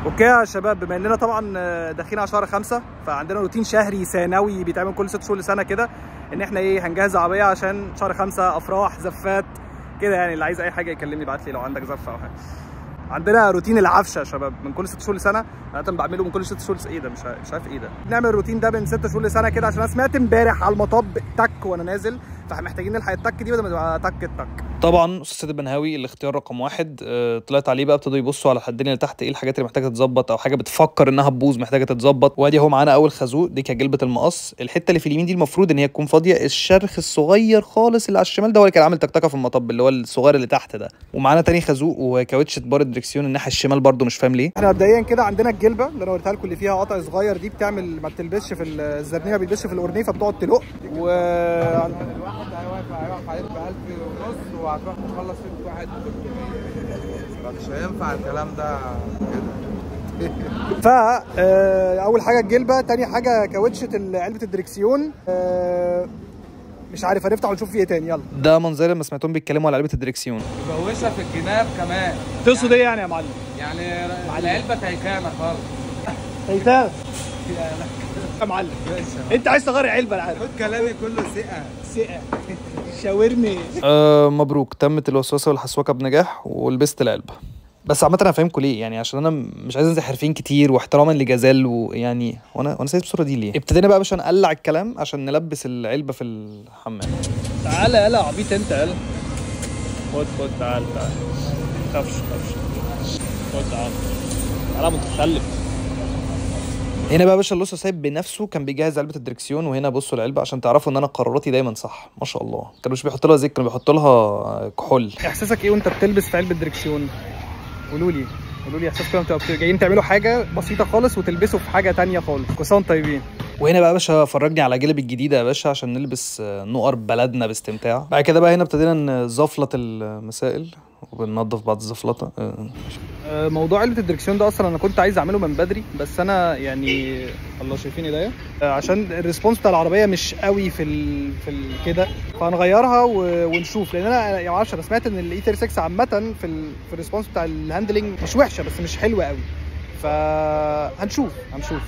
اوكي يا شباب بما اننا طبعا داخلين على شهر خمسة فعندنا روتين شهري سنوي بيتعمل كل ست شهور لسنه كده ان احنا ايه هنجهز عربيه عشان شهر خمسة افراح زفات كده يعني اللي عايز اي حاجه يكلمني يبعت لي لو عندك زفه او حاجه عندنا روتين العفشه يا شباب من كل ست شهور لسنه انا بعمله من كل ست شهور ايه ده مش عارف- مش عارف ايه ده بنعمل الروتين ده من ست شهور لسنه كده عشان انا سمعت امبارح على المطب تك وانا نازل فاحنا محتاجين نلحق التك دي بدل ما تبقى تك التك طبعا استاذ سيد البنهاوي الاختيار رقم واحد آه، طلعت عليه بقى ابتدوا يبصوا على الحدين اللي تحت ايه الحاجات اللي محتاجه تتظبط او حاجه بتفكر انها تبوظ محتاجه تتظبط وادي اهو معانا اول خازوق دي كانت جلبه المقص الحته اللي في اليمين دي المفروض ان هي تكون فاضيه الشرخ الصغير خالص اللي على الشمال ده هو اللي كان عامل تكتكه في المطب اللي هو الصغير اللي تحت ده ومعانا تاني خازوق وكاوتشه بار الدركسيون الناحيه الشمال برده مش فاهم ليه احنا مبدئيا كده عندنا الجلبه اللي انا قلتها لكم اللي فيها قطع صغير دي بتعمل ما بتلبسش في الزرنيه ما بتلبسش في القرنيه فبتقعد تلق و الواحد هيوقف هيوقف عليك ب 1000 ونص وهتروح تخلص فيه بواحد 300 مش هينفع الكلام ده كده فا آه، اول حاجه الجلبه تاني حاجه كاوتشه ال- علبه الدركسيون آه، مش عارف هنفتح ونشوف فيه ايه تاني يلا ده منظر لما سمعتهم بيتكلموا على علبه الدركسيون مبوشه في الجناب كمان تقصد ايه يعني يا معلم؟ يعني العلبه تيكانه خالص تيتان يا معلم انت عايز تغير علبه انا عارف خد كلامي كله ثقه ثقه شاورني آه مبروك تمت الوسوسه والحسوكه بنجاح ولبست العلبه بس عامة انا هفهمكم ليه يعني عشان انا مش عايز انزل حرفين كتير واحتراما لجزال ويعني وانا وانا سايب الصوره دي ليه؟ ابتدينا بقى مش هنقلع الكلام عشان نلبس العلبه في الحمام. تعالى يلا يا عبيط انت يلا خد خد تعال تعال خافش خافش خد تعال تعالى متخلف هنا بقى باشا اللوسو سايب بنفسه كان بيجهز علبه الدركسيون وهنا بصوا العلبه عشان تعرفوا ان انا قراراتي دايما صح ما شاء الله كانوا مش بيحطوا لها زيت كانوا بيحطوا لها كحول احساسك ايه وانت بتلبس في علبه دركسيون قولوا لي قولوا لي احساسكم لما تبقوا جايين تعملوا حاجه بسيطه خالص وتلبسوا في حاجه تانية خالص كل سنه وانتم طيبين وهنا بقى يا باشا فرجني على جلب الجديده يا باشا عشان نلبس آه، نقر بلدنا باستمتاع بعد كده بقى هنا ابتدينا نزفلط المسائل وبننضف بعض الزفلطه آه، آه، موضوع علبه الدركسيون ده اصلا انا كنت عايز اعمله من بدري بس انا يعني الله شايفين ايديا آه، عشان الريسبونس بتاع العربيه مش قوي في ال... في ال... كده فهنغيرها و... ونشوف لان انا يعني ما اعرفش انا سمعت ان الاي 36 عامه في ال... في الريسبونس بتاع الهاندلنج مش وحشه بس مش حلوه قوي فهنشوف هنشوف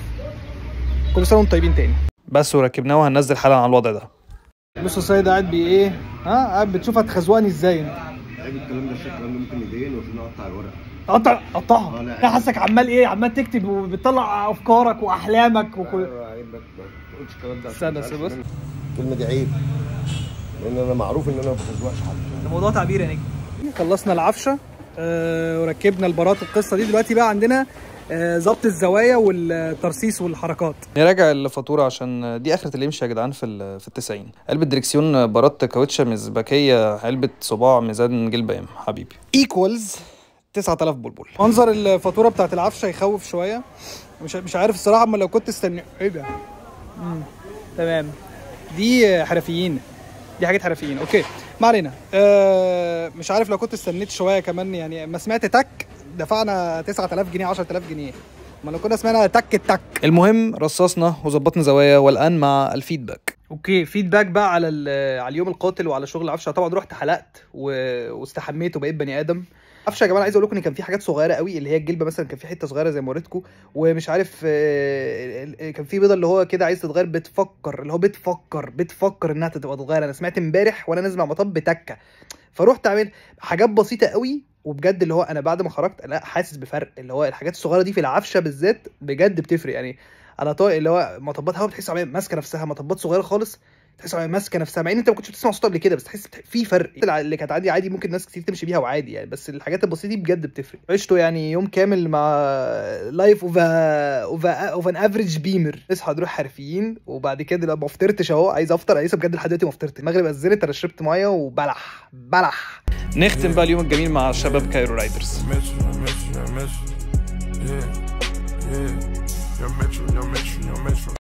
كل سنه وانتم طيبين تاني بس وركبناه وهننزل حالا على الوضع ده بصوا السيد قاعد بي ايه ها قاعد بتشوف هتخزوقني ازاي انت عيب الكلام ده الكلام ده ممكن يضايقني وفي نقطع الورق قطع قطعها آه، لا. انا حاسك عمال ايه عمال تكتب وبتطلع افكارك واحلامك وكل ايوه عيب بس ما تقولش الكلام ده استنى، عشان بس. عارف إن أنا- الكلمه دي عيب لان انا معروف ان انا ما بخزوقش حد الموضوع تعبير يا نجم خلصنا العفشه آه وركبنا البارات القصه دي دلوقتي بقى عندنا آه، ظبط الزوايا والترصيص والحركات نراجع الفاتوره عشان دي اخره اللي يمشي يا جدعان في ال- في التسعين علبه دريكسيون بارات كاوتشه مزبكيه علبه صباع ميزان جلب ام حبيبي ايكوالز 9000 بلبل منظر الفاتوره بتاعت العفشه يخوف شويه مش مش عارف الصراحه اما لو كنت استنى ايه ده مم. تمام دي حرفيين دي حاجات حرفيين اوكي ما علينا آه مش عارف لو كنت استنيت شويه كمان يعني ما سمعت تك دفعنا 9000 جنيه 10000 جنيه ما لو كنا سمعنا تك التك المهم رصصنا وظبطنا زوايا والان مع الفيدباك اوكي فيدباك بقى على ال- على اليوم القاتل وعلى شغل عفشه طبعا رحت حلقت و... واستحميت وبقيت بني ادم عفشه يا جماعه عايز اقول لكم ان كان في حاجات صغيره قوي اللي هي الجلبه مثلا كان في حته صغيره زي ما وريتكم ومش عارف آه، ال- ال- كان في بيضه اللي هو كده عايز تتغير بتفكر اللي هو بتفكر بتفكر انها تبقى تتغير انا سمعت امبارح وانا نازل مع مطب بتكه فروحت اعمل حاجات بسيطه قوي وبجد اللي هو انا بعد ما خرجت لا حاسس بفرق اللي هو الحاجات الصغيره دي في العفشه بالذات بجد بتفرق يعني انا طايق اللي هو مطبات هوا بتحس عليها ماسكه نفسها مطبات صغيره خالص تحس عليها ماسكه نفسها مع ان انت ما كنتش بتسمع صوتها قبل كده بس تحس بت- في فرق اللي كانت عادي عادي ممكن ناس كتير تمشي بيها وعادي يعني بس الحاجات البسيطه دي بجد بتفرق عشته يعني يوم كامل مع لايف اوف اوف اوف ان افريج بيمر نصحى نروح حرفيين وبعد كده لما ما فطرتش اهو عايز افطر انا لسه بجد لحد دلوقتي ما فطرت المغرب اذنت انا شربت ميه وبلح بلح نختم بقى اليوم الجميل مع شباب كايرو رايدرز miss you, I miss you, I miss you. Yeah, yeah. Yo, Metro, yo, Metro, yo, Metro.